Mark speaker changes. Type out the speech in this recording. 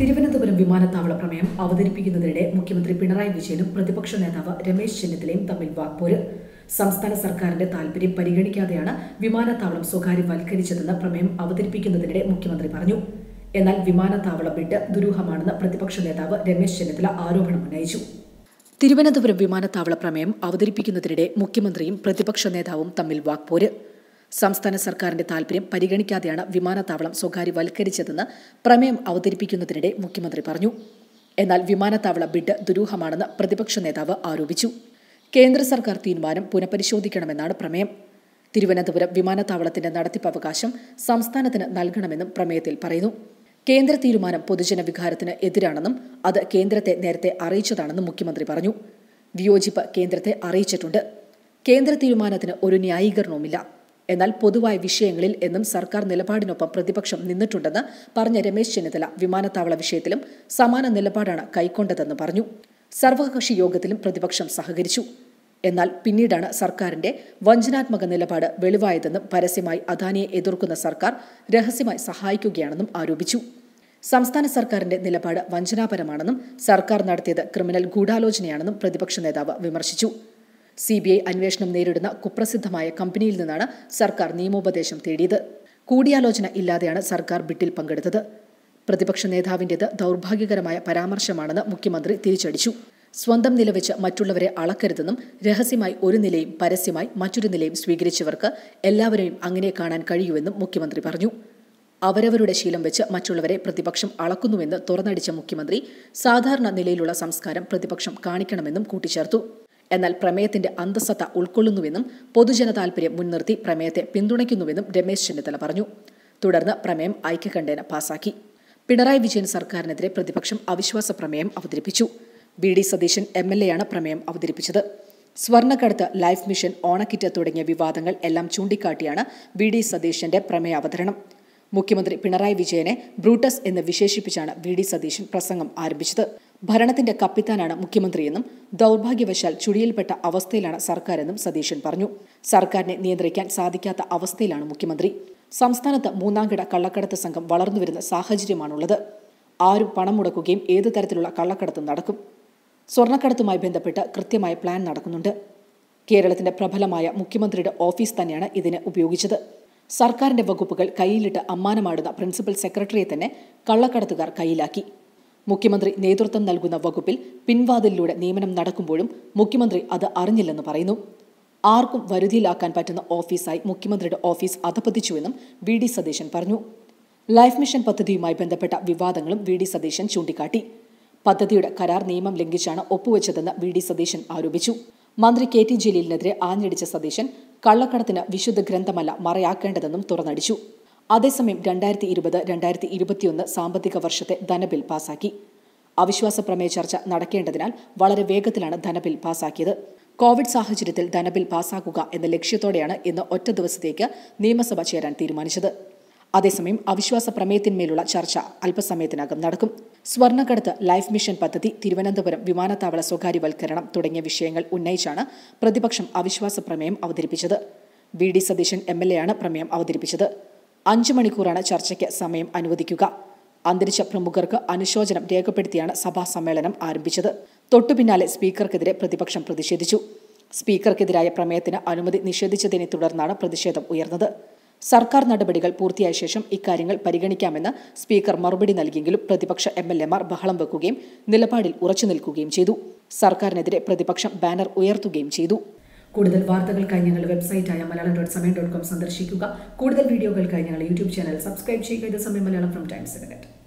Speaker 1: തിരുവനന്തപുരം വിമാനത്താവള പ്രമേയം അവതരിപ്പിക്കുന്നതിനിടെ മുഖ്യമന്ത്രി പിണറായി വിജയനും പ്രതിപക്ഷ നേതാവ് രമേശ് ചെന്നിത്തലയും തമ്മിൽ വാക്പോര് സംസ്ഥാന സർക്കാരിന്റെ താൽപര്യം പരിഗണിക്കാതെയാണ് വിമാനത്താവളം സ്വകാര്യവൽക്കരിച്ചതെന്ന് പ്രമേയം അവതരിപ്പിക്കുന്നതിനിടെ മുഖ്യമന്ത്രി പറഞ്ഞു എന്നാൽ വിമാനത്താവള ബിഡ് ദുരൂഹമാണെന്ന് പ്രതിപക്ഷ നേതാവ് രമേശ് ചെന്നിത്തല ആരോപണം ഉന്നയിച്ചു തിരുവനന്തപുരം വിമാനത്താവള പ്രമേയം അവതരിപ്പിക്കുന്നതിനിടെ മുഖ്യമന്ത്രിയും പ്രതിപക്ഷ നേതാവും തമ്മിൽ വാക്പോര് സംസ്ഥാന സർക്കാരിന്റെ താൽപര്യം പരിഗണിക്കാതെയാണ് വിമാനത്താവളം സ്വകാര്യവൽക്കരിച്ചതെന്ന് പ്രമേയം അവതരിപ്പിക്കുന്നതിനിടെ മുഖ്യമന്ത്രി പറഞ്ഞു എന്നാൽ വിമാനത്താവള ബിഡ് ദുരൂഹമാണെന്ന് പ്രതിപക്ഷ നേതാവ് ആരോപിച്ചു കേന്ദ്ര സർക്കാർ തീരുമാനം പുനഃപരിശോധിക്കണമെന്നാണ് പ്രമേയം തിരുവനന്തപുരം വിമാനത്താവളത്തിന്റെ നടത്തിപ്പവകാശം സംസ്ഥാനത്തിന് നൽകണമെന്നും പ്രമേയത്തിൽ പറയുന്നു കേന്ദ്ര തീരുമാനം പൊതുജന വികാരത്തിന് എതിരാണെന്നും അത് കേന്ദ്രത്തെ നേരത്തെ അറിയിച്ചതാണെന്നും മുഖ്യമന്ത്രി പറഞ്ഞു വിയോജിപ്പ് കേന്ദ്രത്തെ അറിയിച്ചിട്ടുണ്ട് കേന്ദ്ര തീരുമാനത്തിന് ഒരു ന്യായീകരണവുമില്ല എന്നാൽ പൊതുവായ വിഷയങ്ങളിൽ എന്നും സർക്കാർ നിലപാടിനൊപ്പം പ്രതിപക്ഷം നിന്നിട്ടുണ്ടെന്ന് പറഞ്ഞ രമേശ് ചെന്നിത്തല വിമാനത്താവള വിഷയത്തിലും സമാന നിലപാടാണ് കൈക്കൊണ്ടതെന്ന് പറഞ്ഞു സർവകക്ഷി യോഗത്തിലും പ്രതിപക്ഷം സഹകരിച്ചു എന്നാൽ പിന്നീടാണ് സർക്കാരിന്റെ വഞ്ചനാത്മക നിലപാട് വെളിവായതെന്നും പരസ്യമായി അദാനിയെ എതിർക്കുന്ന സർക്കാർ രഹസ്യമായി സഹായിക്കുകയാണെന്നും ആരോപിച്ചു സംസ്ഥാന സർക്കാരിന്റെ നിലപാട് വഞ്ചനാപരമാണെന്നും സർക്കാർ നടത്തിയത് ക്രിമിനൽ ഗൂഢാലോചനയാണെന്നും പ്രതിപക്ഷ നേതാവ് വിമർശിച്ചു സി ബി ഐ അന്വേഷണം നേരിടുന്ന കുപ്രസിദ്ധമായ കമ്പനിയിൽ നിന്നാണ് സർക്കാർ നിയമോപദേശം തേടിയത് കൂടിയാലോചന ഇല്ലാതെയാണ് സർക്കാർ ബിഡിൽ പങ്കെടുത്തത് പ്രതിപക്ഷ നേതാവിന്റേത് ദൗർഭാഗ്യകരമായ പരാമർശമാണെന്ന് മുഖ്യമന്ത്രി തിരിച്ചടിച്ചു സ്വന്തം നിലവെച്ച് മറ്റുള്ളവരെ അളക്കരുതെന്നും രഹസ്യമായി ഒരു നിലയും പരസ്യമായി മറ്റൊരു നിലയും സ്വീകരിച്ചവർക്ക് എല്ലാവരെയും അങ്ങനെ കാണാൻ കഴിയുമെന്നും മുഖ്യമന്ത്രി പറഞ്ഞു അവരവരുടെ ശീലം വെച്ച് മറ്റുള്ളവരെ പ്രതിപക്ഷം അളക്കുന്നുവെന്ന് തുറന്നടിച്ച മുഖ്യമന്ത്രി സാധാരണ നിലയിലുള്ള സംസ്കാരം പ്രതിപക്ഷം കാണിക്കണമെന്നും കൂട്ടിച്ചേർത്തു എന്നാൽ പ്രമേയത്തിന്റെ അന്തസത്ത ഉൾക്കൊള്ളുന്നുവെന്നും പൊതുജന താൽപര്യം മുൻനിർത്തി പ്രമേയത്തെ പിന്തുണയ്ക്കുന്നുവെന്നും രമേശ് ചെന്നിത്തല പറഞ്ഞു തുടർന്ന് പ്രമേയം ഐക്യകണ്ഠേന പാസാക്കി പിണറായി വിജയൻ സർക്കാരിനെതിരെ പ്രതിപക്ഷം അവിശ്വാസ പ്രമേയം അവതരിപ്പിച്ചു V D Satheesan M L എയാണ് പ്രമേയം അവതരിപ്പിച്ചത് സ്വർണ്ണക്കടത്ത് ലൈഫ് മിഷൻ ഓണക്കിറ്റ് തുടങ്ങിയ വിവാദങ്ങൾ എല്ലാം ചൂണ്ടിക്കാട്ടിയാണ് വി ഡി സതീശന്റെ പ്രമേയ അവതരണം മുഖ്യമന്ത്രി പിണറായി വിജയനെ ബ്രൂട്ടസ് എന്ന് വിശേഷിപ്പിച്ചാണ് വി ഡി സതീശൻ പ്രസംഗം ആരംഭിച്ചത് ഭരണത്തിന്റെ കപ്പിത്താനാണ് മുഖ്യമന്ത്രിയെന്നും ദൗർഭാഗ്യവശാൽ ചുഴിയിൽപ്പെട്ട അവസ്ഥയിലാണ് സർക്കാരെന്നും സതീശൻ പറഞ്ഞു സർക്കാരിനെ നിയന്ത്രിക്കാൻ സാധിക്കാത്ത അവസ്ഥയിലാണ് മുഖ്യമന്ത്രി സംസ്ഥാനത്ത് മൂന്നാംകിട കള്ളക്കടത്ത് സംഘം വളർന്നുവരുന്ന സാഹചര്യമാണുള്ളത് ആരും പണം മുടക്കുകയും ഏതു തരത്തിലുള്ള കള്ളക്കടത്തും നടക്കും സ്വർണ്ണക്കടത്തുമായി ബന്ധപ്പെട്ട് കൃത്യമായ പ്ലാൻ നടക്കുന്നുണ്ട് കേരളത്തിന്റെ പ്രബലമായ മുഖ്യമന്ത്രിയുടെ ഓഫീസ് തന്നെയാണ് ഇതിന് ഉപയോഗിച്ചത് സർക്കാരിന്റെ വകുപ്പുകൾ കയ്യിലിട്ട് അമ്മാനമാടുന്ന പ്രിൻസിപ്പൽ സെക്രട്ടറിയെ തന്നെ കള്ളക്കടത്തുകാർ കയ്യിലാക്കി മുഖ്യമന്ത്രി നേതൃത്വം നൽകുന്ന വകുപ്പിൽ പിൻവാതിലിലൂടെ നിയമനം നടക്കുമ്പോഴും മുഖ്യമന്ത്രി അത് അറിഞ്ഞില്ലെന്ന് പറയുന്നു ആർക്കും വരുതിയിലാക്കാൻ പറ്റുന്ന ഓഫീസായി മുഖ്യമന്ത്രിയുടെ ഓഫീസ് അധപ്പതിച്ചുവെന്നും വി ഡി സതീശൻ പറഞ്ഞു ലൈഫ് മിഷൻ പദ്ധതിയുമായി ബന്ധപ്പെട്ട വിവാദങ്ങളും വി ഡി സതീശൻ ചൂണ്ടിക്കാട്ടി പദ്ധതിയുടെ കരാർ നിയമം ലംഘിച്ചാണ് ഒപ്പുവെച്ചതെന്ന് വി ഡി സതീശൻ ആരോപിച്ചു മന്ത്രി കെ ടി ജലീലിനെതിരെ ആഞ്ഞടിച്ച സതീശൻ കള്ളക്കടത്തിന് വിശുദ്ധ ഗ്രന്ഥമല്ല മറയാക്കേണ്ടതെന്നും തുറന്നടിച്ചു അതേസമയം രണ്ടായിരത്തി ഇരുപത് രണ്ടായിരത്തി ഇരുപത്തിയൊന്ന് സാമ്പത്തിക വർഷത്തെ ധനബിൽ പാസാക്കി അവിശ്വാസ പ്രമേയ ചർച്ച നടക്കേണ്ടതിനാൽ വളരെ വേഗത്തിലാണ് ധനബിൽ പാസാക്കിയത് കോവിഡ് സാഹചര്യത്തിൽ ധനബിൽ പാസാക്കുക എന്ന ലക്ഷ്യത്തോടെയാണ് ഇന്ന് ഒറ്റ ദിവസത്തേക്ക് നിയമസഭ ചേരാൻ തീരുമാനിച്ചത് അതേസമയം അവിശ്വാസ പ്രമേയത്തിന്മേലുള്ള ചർച്ച അല്പസമയത്തിനകം നടക്കും സ്വർണ്ണക്കടത്ത് ലൈഫ് മിഷൻ പദ്ധതി തിരുവനന്തപുരം വിമാനത്താവള സ്വകാര്യവൽക്കരണം തുടങ്ങിയ വിഷയങ്ങൾ ഉന്നയിച്ചാണ് പ്രതിപക്ഷം അവിശ്വാസ പ്രമേയം അവതരിപ്പിച്ചത് V D Satheesan M L എയാണ് പ്രമേയം അവതരിപ്പിച്ചത് അഞ്ചു മണിക്കൂറാണ് ചർച്ചയ്ക്ക് സമയം അനുവദിക്കുക അന്തരിച്ച പ്രമുഖർക്ക് അനുശോചനം രേഖപ്പെടുത്തിയാണ് സഭാ സമ്മേളനം ആരംഭിച്ചത് തൊട്ടുപിന്നാലെ സ്പീക്കർക്കെതിരെ പ്രതിപക്ഷം പ്രതിഷേധിച്ചു സ്പീക്കർക്കെതിരായ പ്രമേയത്തിന് അനുമതി നിഷേധിച്ചതിനെ തുടർന്നാണ് പ്രതിഷേധം ഉയർന്നത് സർക്കാർ നടപടികൾ പൂർത്തിയായ ശേഷം ഇക്കാര്യങ്ങൾ പരിഗണിക്കാമെന്ന് സ്പീക്കർ മറുപടി നൽകിയെങ്കിലും പ്രതിപക്ഷ എം എൽ എമാർ ബഹളം വെക്കുകയും നിലപാടിൽ ഉറച്ചു നിൽക്കുകയും ചെയ്തു സർക്കാരിനെതിരെ പ്രതിപക്ഷം ബാനർ ഉയർത്തുകയും ചെയ്തു കൂടുതൽ വാർത്തകൾക്കായി ഞങ്ങളുടെ വെബ്സൈറ്റായ Malayalam dot Samayam dot com സന്ദർശിക്കുക കൂടുതൽ വീഡിയോകൾക്കായി ഞങ്ങളുടെ യൂട്യൂബ് ചാനൽ സബ്സ്ക്രൈബ് ചെയ്യുക ഇത് സമയം മലയാളം ഫ്രം ടൈംസ് നെറ്റ്